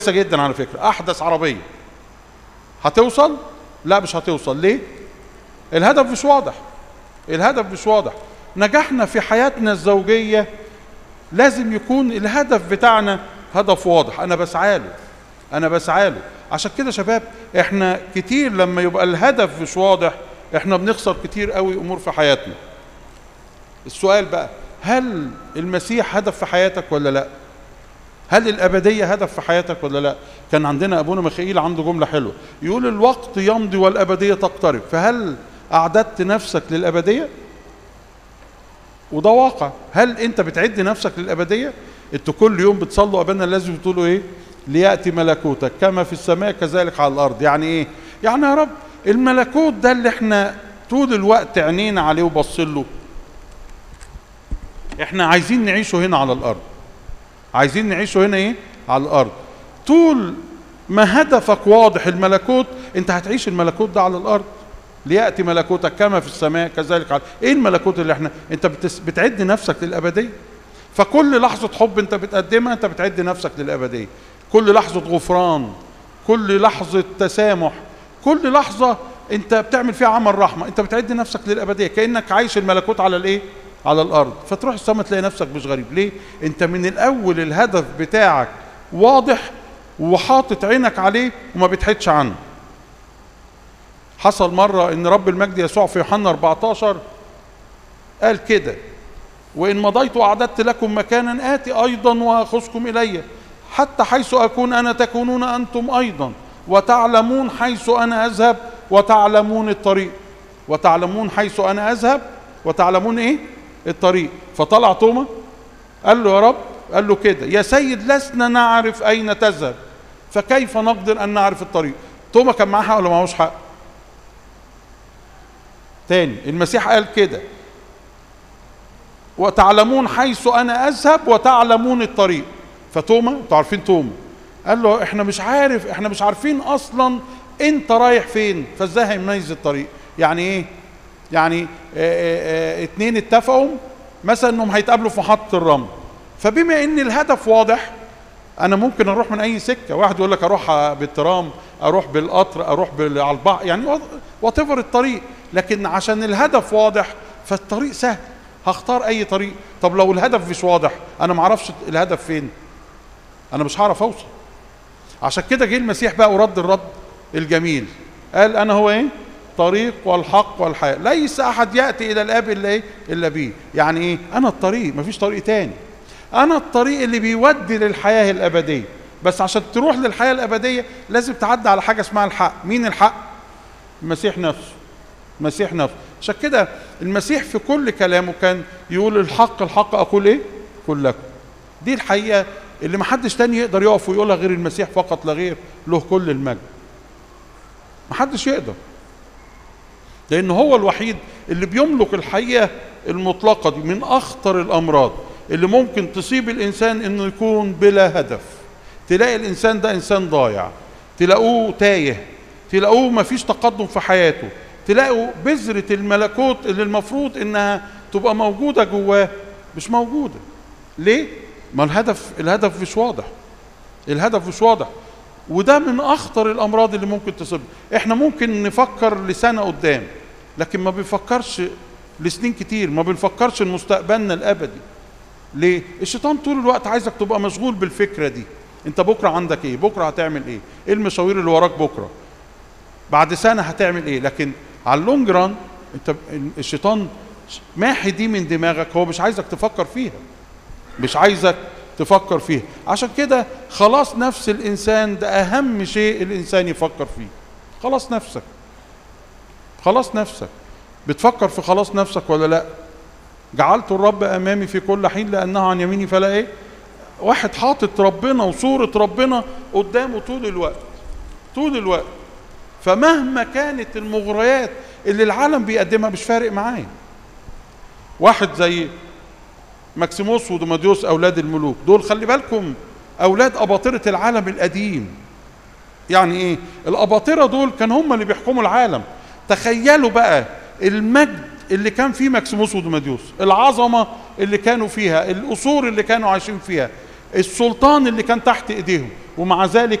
جدا على فكره احدث عربيه هتوصل لا مش هتوصل ليه الهدف مش واضح الهدف مش واضح نجاحنا في حياتنا الزوجيه لازم يكون الهدف بتاعنا هدف واضح انا بسعى له انا بسعى له عشان كده شباب احنا كتير لما يبقى الهدف مش واضح احنا بنخسر كتير قوي امور في حياتنا السؤال بقى هل المسيح هدف في حياتك ولا لا هل الأبدية هدف في حياتك ولا لا كان عندنا أبونا ميخائيل عنده جملة حلوة يقول الوقت يمضي والأبدية تقترب فهل أعددت نفسك للأبدية وده واقع هل أنت بتعد نفسك للأبدية أنتوا كل يوم بتصلوا أبانا الذي بتقولوا إيه ليأتي ملكوتك كما في السماء كذلك على الأرض يعني إيه يعني يا رب الملكوت ده اللي احنا طول الوقت عينينا عليه وبصين له احنا عايزين نعيشه هنا على الارض عايزين نعيشه هنا ايه على الارض طول ما هدفك واضح الملكوت انت هتعيش الملكوت ده على الارض لياتي ملكوتك كما في السماء كذلك على ايه الملكوت اللي احنا انت بتس... بتعد نفسك للابديه فكل لحظه حب انت بتقدمها انت بتعد نفسك للابديه كل لحظه غفران كل لحظه تسامح كل لحظه انت بتعمل فيها عمل رحمه انت بتعد نفسك للابديه كانك عايش الملكوت على الايه على الارض فتروح السماء تلاقي نفسك مش غريب ليه انت من الاول الهدف بتاعك واضح وحاطط عينك عليه وما بتحدش عنه حصل مرة ان رب المجد يسوع في يوحنا 14 قال كده وان مضيت واعددت لكم مكانا اتي ايضا واخذكم الي حتى حيث اكون انا تكونون انتم ايضا وتعلمون حيث انا اذهب وتعلمون الطريق وتعلمون حيث انا اذهب وتعلمون ايه الطريق فطلع توما قال له يا رب قال له كده يا سيد لسنا نعرف اين تذهب فكيف نقدر ان نعرف الطريق توما كان معاه حق ولا معهوش حق تاني المسيح قال كده وتعلمون حيث انا اذهب وتعلمون الطريق فتوما انتوا عارفين توما قال له احنا مش عارف احنا مش عارفين اصلا انت رايح فين فازاي هيميز الطريق يعني ايه يعني اه اه اه اتنين اتفقوا مثلا انهم هيتقابلوا في محطه الرمل فبما ان الهدف واضح انا ممكن اروح من اي سكه واحد يقول لك اروح بالترام اروح بالقطر اروح على البحر يعني واتفر الطريق لكن عشان الهدف واضح فالطريق سهل هختار اي طريق طب لو الهدف مش واضح انا ما اعرفش الهدف فين انا مش هعرف اوصل عشان كده جه المسيح بقى ورد الرد الجميل قال انا هو ايه الطريق والحق والحياه ليس احد ياتي الى الاب الا ايه الا بيه يعني ايه انا الطريق مفيش طريق تاني انا الطريق اللي بيودي للحياه الابديه بس عشان تروح للحياه الابديه لازم تعدي على حاجه اسمها الحق مين الحق المسيح نفسه المسيح نفسه عشان كده المسيح في كل كلامه كان يقول الحق الحق اقول ايه قل لكم دي الحقيقه اللي ما حدش تاني يقدر يقف ويقولها غير المسيح فقط لا غير له كل المجد ما حدش يقدر لان هو الوحيد اللي بيملك الحقيقه المطلقه دي من اخطر الامراض اللي ممكن تصيب الانسان انه يكون بلا هدف تلاقي الانسان ده انسان ضايع تلاقوه تايه تلاقوه ما فيش تقدم في حياته تلاقوا بذرة الملكوت اللي المفروض انها تبقى موجودة جواه مش موجودة ليه؟ ما الهدف الهدف مش واضح الهدف مش واضح وده من اخطر الامراض اللي ممكن تصيب احنا ممكن نفكر لسنة قدام لكن ما بنفكرش لسنين كتير ما بنفكرش لمستقبلنا الابدي ليه؟ الشيطان طول الوقت عايزك تبقى مشغول بالفكرة دي انت بكرة عندك ايه؟ بكرة هتعمل ايه؟ ايه المشاوير اللي وراك بكرة؟ بعد سنة هتعمل ايه؟ لكن على اللونج ران انت الشيطان ماحي دي من دماغك هو مش عايزك تفكر فيها مش عايزك تفكر فيها عشان كده خلاص نفس الانسان ده اهم شيء الانسان يفكر فيه خلاص نفسك خلاص نفسك بتفكر في خلاص نفسك ولا لا جعلت الرب امامي في كل حين لانه عن يميني فلا ايه واحد حاطط ربنا وصورة ربنا قدامه طول الوقت طول الوقت فمهما كانت المغريات اللي العالم بيقدمها مش فارق معاه واحد زي ماكسيموس ودوماديوس اولاد الملوك دول خلي بالكم اولاد اباطره العالم القديم يعني ايه الاباطره دول كان هم اللي بيحكموا العالم تخيلوا بقى المجد اللي كان فيه ماكسيموس ودوماديوس العظمه اللي كانوا فيها القصور اللي كانوا عايشين فيها السلطان اللي كان تحت ايديهم ومع ذلك